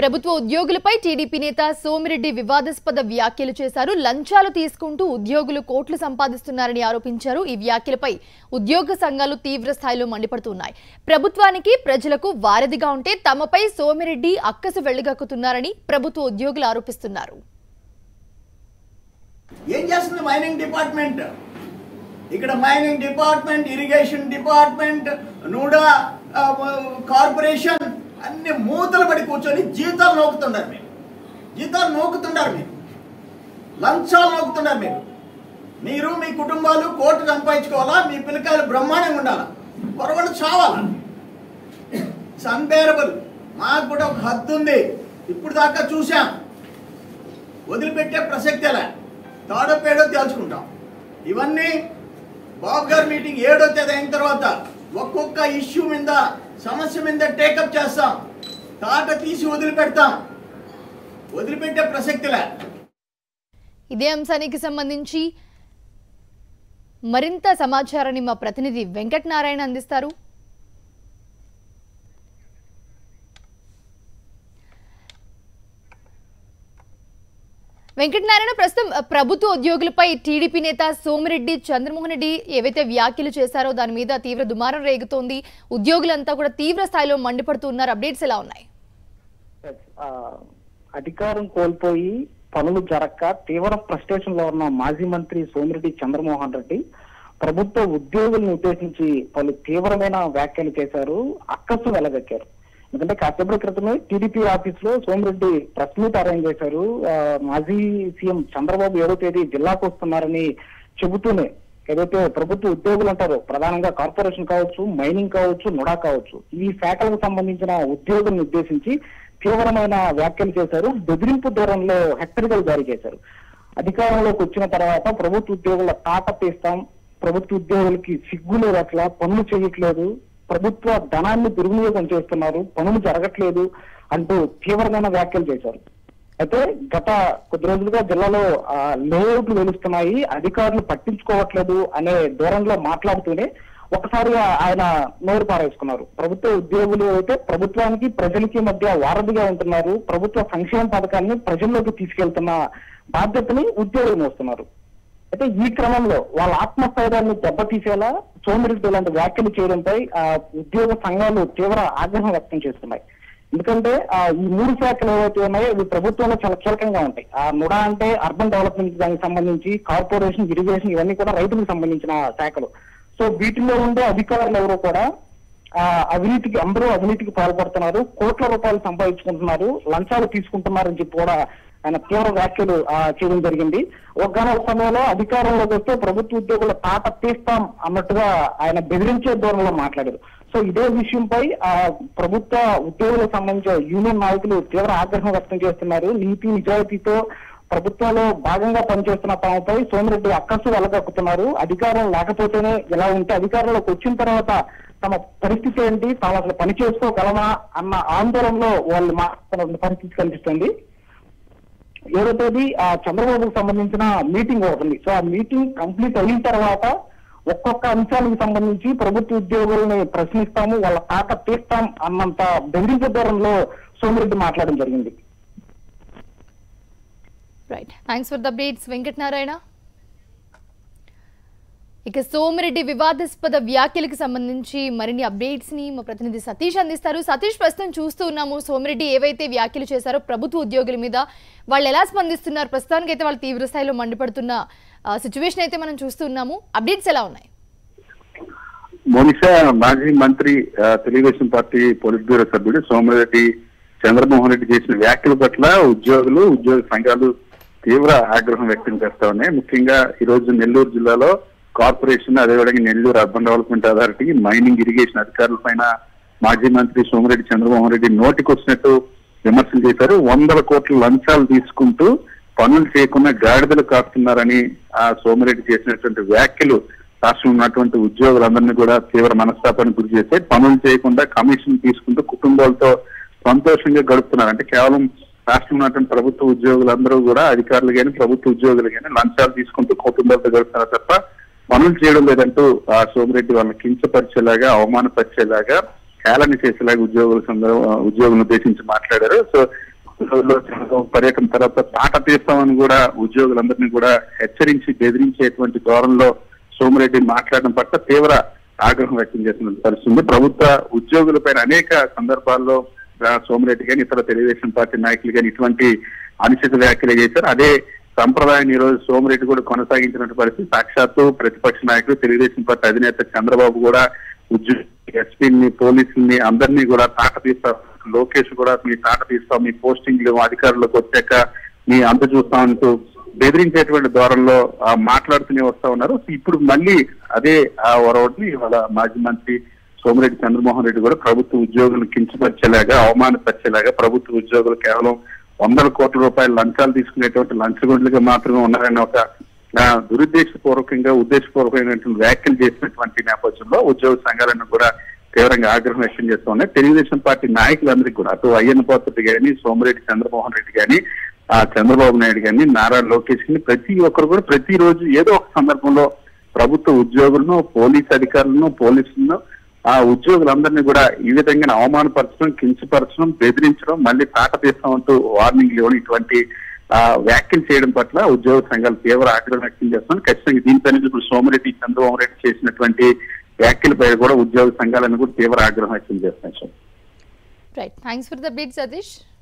ప్రభుత్వ ఉద్యోగులపై టీడీపీ నేత సోమిరెడ్డి వివాదాస్పద వ్యాఖ్యలు చేశారు లంచాలు తీసుకుంటూ ఉద్యోగులు కోట్లు సంపాదిస్తున్నారని ఆరోపించారు ఈ వ్యాఖ్యలపై ఉద్యోగ సంఘాలు తీవ్ర స్థాయిలో మండిపడుతున్నాయి ప్రభుత్వానికి ప్రజలకు వారధిగా ఉంటే తమపై సోమిరెడ్డి అక్కసు వెళ్లిగక్కుతున్నారని ప్రభుత్వ ఉద్యోగులు ఆరోపిస్తున్నారు ఏం చేస్తుంది మైనింగ్ డిపార్ట్మెంట్ ఇక్కడ మైనింగ్ డిపార్ట్మెంట్ ఇరిగేషన్ డిపార్ట్మెంట్ నూడా ఆ, కార్పొరేషన్ అన్ని మూతలు పడి కూర్చొని జీతాలు నోకుతున్నారు మీరు జీతాలు నోకుతున్నారు మీరు లంచాలు నోకుతున్నారు మీరు మీరు మీ కుటుంబాలు కోట్లు సంపాదించుకోవాలా మీ పిల్లకాయలు బ్రహ్మాండంగా ఉండాలా పొరగడు చావాలా అన్బేరబుల్ మాకు కూడా ఒక హద్దు ఉంది ఇప్పుడు దాకా చూసాం వదిలిపెట్టే ప్రసక్తే లే తాడో పేడో తేల్చుకుంటాం ఇవన్నీ బాబు గారి మీటింగ్ ఏడో తేదీ అయిన తర్వాత ఒక్కొక్క ఇష్యూ మీద సమస్య మీద టేకప్ చేస్తాం తాట తీసి వదిలిపెడతాం వదిలిపెట్టే ప్రసక్తిలే ఇదే అంశానికి సంబంధించి మరింత సమాచారాన్ని మా ప్రతినిధి వెంకట నారాయణ అందిస్తారు వెంకటనారాయణ ప్రస్తుతం అ, ప్రభుత్వ ఉద్యోగులపై టీడీపీ నేత సోమిరెడ్డి చంద్రమోహన్ రెడ్డి ఏవైతే వ్యాఖ్యలు చేశారో దాని మీద తీవ్ర దుమారం రేగుతోంది ఉద్యోగులంతా కూడా తీవ్ర స్థాయిలో మండిపడుతున్నారు అప్డేట్స్ ఎలా ఉన్నాయి ఆ, అధికారం కోల్పోయి పనులు జరక్క తీవ్ర ఫ్రస్ట్రేషన్ లో ఉన్న మాజీ మంత్రి సోమిరెడ్డి చంద్రమోహన్ రెడ్డి ప్రభుత్వ ఉద్యోగులను ఉద్దేశించి పలు తీవ్రమైన వ్యాఖ్యలు చేశారు అక్కసు వెలగక్కారు ఎందుకంటే కాసేపటి క్రితమే టీడీపీ ఆఫీస్ లో సోమిరెడ్డి ప్రెస్ మీట్ అరేంజ్ చేశారు ఆ, మాజీ సీఎం చంద్రబాబు ఏడో తేదీ జిల్లాకు వస్తున్నారని చెబుతూనే ఏదైతే ప్రభుత్వ ఉద్యోగులు అంటారో ప్రధానంగా కార్పొరేషన్ కావచ్చు మైనింగ్ కావచ్చు నుడా కావచ్చు ఈ శాఖలకు సంబంధించిన ఉద్యోగులను ఉద్దేశించి తీవ్రమైన వ్యాఖ్యలు చేశారు బెదిరింపు ధోరణిలో హెచ్చరికలు జారీ చేశారు అధికారంలోకి వచ్చిన తర్వాత ప్రభుత్వ ఉద్యోగుల తాట తీస్తాం ప్రభుత్వ ఉద్యోగులకి సిగ్గు లేదు అట్లా పనులు చేయట్లేదు ప్రభుత్వ ధనాన్ని దుర్వినియోగం చేస్తున్నారు పనులు జరగట్లేదు అంటూ తీవ్రమైన వ్యాఖ్యలు చేశారు అయితే గత కొద్ది రోజులుగా జిల్లాలో ఆ, లేఅవుట్లు వెలుస్తున్నాయి అధికారులు పట్టించుకోవట్లేదు అనే ధోరణిలో మాట్లాడుతూనే ఒకసారి ఆయన నోరు పారేసుకున్నారు ప్రభుత్వ ఉద్యోగులు అయితే ప్రభుత్వానికి ప్రజలకి మధ్య వారధిగా ఉంటున్నారు ప్రభుత్వ సంక్షేమ పథకాన్ని ప్రజల్లోకి తీసుకెళ్తున్న బాధ్యతని ఉద్యోగులు మోస్తున్నారు అయితే ఈ క్రమంలో వాళ్ళ ఆత్మస్థైర్యాన్ని దెబ్బతీసేలా సోమిరెడ్డి లాంటి వ్యాఖ్యలు చేయడంపై ఆ ఉద్యోగ సంఘాలు తీవ్ర ఆగ్రహం వ్యక్తం చేస్తున్నాయి ఎందుకంటే ఆ ఈ మూడు శాఖలు ఏవైతే ఉన్నాయో ఇవి ప్రభుత్వంలో చాలా కీలకంగా ఉంటాయి ఆ నుడా అంటే అర్బన్ డెవలప్మెంట్ దానికి సంబంధించి కార్పొరేషన్ ఇరిగేషన్ ఇవన్నీ కూడా రైతులకు సంబంధించిన శాఖలు సో వీటిలో ఉండే అధికారులు ఎవరు కూడా ఆ అవినీతికి అందరూ అవినీతికి పాల్పడుతున్నారు కోట్ల రూపాయలు సంపాదించుకుంటున్నారు లంచాలు తీసుకుంటున్నారని చెప్పి కూడా ఆయన తీవ్ర వ్యాఖ్యలు ఆ, చేయడం జరిగింది ఒకనొక సమయంలో అధికారంలోకి వస్తే ప్రభుత్వ ఉద్యోగుల తాట తీస్తాం అన్నట్టుగా ఆయన బెదిరించే ధోరణిలో మాట్లాడారు సో ఇదే విషయంపై ఆ ప్రభుత్వ ఉద్యోగులకు సంబంధించిన యూనియన్ నాయకులు తీవ్ర ఆగ్రహం వ్యక్తం చేస్తున్నారు నీతి నిజాయితీతో ప్రభుత్వంలో భాగంగా పనిచేస్తున్న తమపై సోమిరెడ్డి అక్కసు వెళ్ళగక్కుతున్నారు అధికారం లేకపోతేనే ఇలా ఉంటే అధికారంలోకి వచ్చిన తర్వాత తమ పరిస్థితి ఏంటి తాము అసలు పని చేసుకోగలమా అన్న ఆందోళనలో వాళ్ళు మాట్లాడుతున్న పరిస్థితి కనిపిస్తుంది ఏడో తేదీ ఆ చంద్రబాబుకు సంబంధించిన మీటింగ్ ఒకటి ఉంది సో ఆ మీటింగ్ కంప్లీట్ అయిన తర్వాత ఒక్కొక్క అంశానికి సంబంధించి ప్రభుత్వ ఉద్యోగుల్ని ప్రశ్నిస్తాము వాళ్ళ తాట తీస్తాం అన్నంత బెదిరింపు ధోరణిలో సోమిరెడ్డి మాట్లాడడం జరిగింది right thanks for the updates Venkata Narayana ఇక సోమిరెడ్డి వివాదాస్పద వ్యాఖ్యలకు సంబంధించి మరిన్ని అప్డేట్స్ ని మా ప్రతినిధి సతీష్ అందిస్తారు సతీష్ ప్రస్తుతం చూస్తూ ఉన్నాము సోమిరెడ్డి ఏవైతే వ్యాఖ్యలు చేశారో ప్రభుత్వ ఉద్యోగుల మీద వాళ్ళు ఎలా స్పందిస్తున్నారు ప్రస్తుతానికి అయితే వాళ్ళు తీవ్ర స్థాయిలో మండిపడుతున్న సిచ్యువేషన్ అయితే మనం చూస్తున్నాము అప్డేట్స్ ఎలా ఉన్నాయి మోనిషా మాజీ మంత్రి ఆ, తెలుగుదేశం పార్టీ పోలిట్ బ్యూరో సభ్యుడు సోమిరెడ్డి చంద్రమోహన్ రెడ్డి చేసిన వ్యాఖ్యల పట్ల ఉద్యోగులు ఉద్యోగ సంఘాలు తీవ్ర ఆగ్రహం వ్యక్తం చేస్తా ఉన్నాయి ముఖ్యంగా ఈ రోజు నెల్లూరు జిల్లాలో కార్పొరేషన్ అదేవిధంగా Nellore urban development authority mining irrigation అధికారుల పైన మాజీ మంత్రి సోమిరెడ్డి చంద్రమోహన్ రెడ్డి నోటికి వచ్చినట్టు విమర్శలు చేశారు వందల కోట్ల లంచాలు తీసుకుంటూ పనులు చేయకుండా గాడిదలు కాస్తున్నారని ఆ సోమిరెడ్డి చేసినటువంటి వ్యాఖ్యలు రాష్ట్రంలో ఉన్నటువంటి ఉద్యోగులందరినీ కూడా తీవ్ర మనస్తాపానికి గురి చేస్తే పనులు చేయకుండా కమిషన్ తీసుకుంటూ కుటుంబాలతో సంతోషంగా గడుపుతున్నారు అంటే కేవలం రాష్ట్రంలో ఉన్నటువంటి ప్రభుత్వ ఉద్యోగులందరూ కూడా అధికారులు కానీ ప్రభుత్వ ఉద్యోగులు కానీ లంచాలు తీసుకుంటూ కుటుంబాలతో గడుపుతున్నారు తప్ప పనులు చేయడం లేదంటూ ఆ సోమిరెడ్డి వాళ్ళని కించపరిచేలాగా అవమానపరిచేలాగా హేళన చేసేలాగా ఉద్యోగుల సందర్భ ఉద్యోగులను ఉద్దేశించి మాట్లాడారు సో తర్వాత తాట తీస్తామని కూడా ఉద్యోగులందరినీ కూడా హెచ్చరించి బెదిరించేటువంటి ధోరణిలో సోమిరెడ్డి మాట్లాడడం పట్ల తీవ్ర ఆగ్రహం వ్యక్తం చేసిన పరిస్థితి ఉంది. ప్రభుత్వ ఉద్యోగులపైన అనేక సందర్భాల్లో ఆ, సోమిరెడ్డి కానీ ఇతర తెలుగుదేశం పార్టీ నాయకులు కానీ ఇటువంటి అనుచిత వ్యాఖ్యలు చేశారు అదే సంప్రదాయం ఈ రోజు సోమిరెడ్డి కూడా కొనసాగించినటువంటి పరిస్థితి సాక్షాత్తు ప్రతిపక్ష నాయకులు తెలుగుదేశం పార్టీ అధినేత చంద్రబాబు కూడా ఉద్యోగ ఎస్పీని పోలీసుల్ని అందరినీ కూడా తాట తీస్తారు లోకేష్ కూడా మీ తాట తీస్తాం మీ పోస్టింగ్లు అధికారులకు వచ్చాక మీ అంత చూస్తామంటూ బెదిరించేటువంటి ధోరణిలో ఆ, మాట్లాడుతూనే వస్తా ఉన్నారు ఇప్పుడు మళ్ళీ అదే ఆ ఒరవడిని ఇవాళ మాజీ మంత్రి సోమిరెడ్డి చంద్రమోహన్ రెడ్డి కూడా ప్రభుత్వ ఉద్యోగులను కించపరిచేలాగా అవమానపరిచేలాగా ప్రభుత్వ ఉద్యోగులు కేవలం వందల కోట్ల రూపాయల లంచాలు తీసుకునేటువంటి లంచగొండ్లుగా మాత్రమే ఉన్నారని ఒక ఆ, దురుద్దేశపూర్వకంగా ఉద్దేశపూర్వకమైనటువంటి వ్యాఖ్యలు చేసినటువంటి నేపథ్యంలో ఉద్యోగ సంఘాలను కూడా తీవ్రంగా ఆగ్రహం వ్యక్తం చేస్తూ ఉన్నాయి తెలుగుదేశం పార్టీ నాయకులందరికీ కూడా అటు అయ్యన్న పోతరెడ్డి గాని సోమిరెడ్డి చంద్రమోహన్ రెడ్డి గాని ఆ చంద్రబాబు నాయుడు గాని నారా లోకేష్ గాని ప్రతి ఒక్కరు కూడా ప్రతిరోజు ఏదో ఒక సందర్భంలో ప్రభుత్వ ఉద్యోగులను పోలీస్ అధికారులను పోలీసులను ఆ ఉద్యోగులందరినీ కూడా ఈ విధంగా అవమానపరచడం కించపరచడం బెదిరించడం మళ్ళీ తాట తీస్తామంటూ వార్నింగ్లు ఇవ్వడం ఇటువంటి ఆ, వ్యాఖ్యలు చేయడం పట్ల ఉద్యోగ సంఘాలు తీవ్ర ఆగ్రహం వ్యక్తం చేస్తున్నాయి ఖచ్చితంగా దీనిపైన ఇప్పుడు సోమిరెడ్డి చంద్రబాబు రెడ్డి చేసినటువంటి వ్యాఖ్యలపై కూడా ఉద్యోగ సంఘాలను కూడా తీవ్ర ఆగ్రహం వ్యక్తం చేస్తున్నాయి sir right thanks for the beat Satish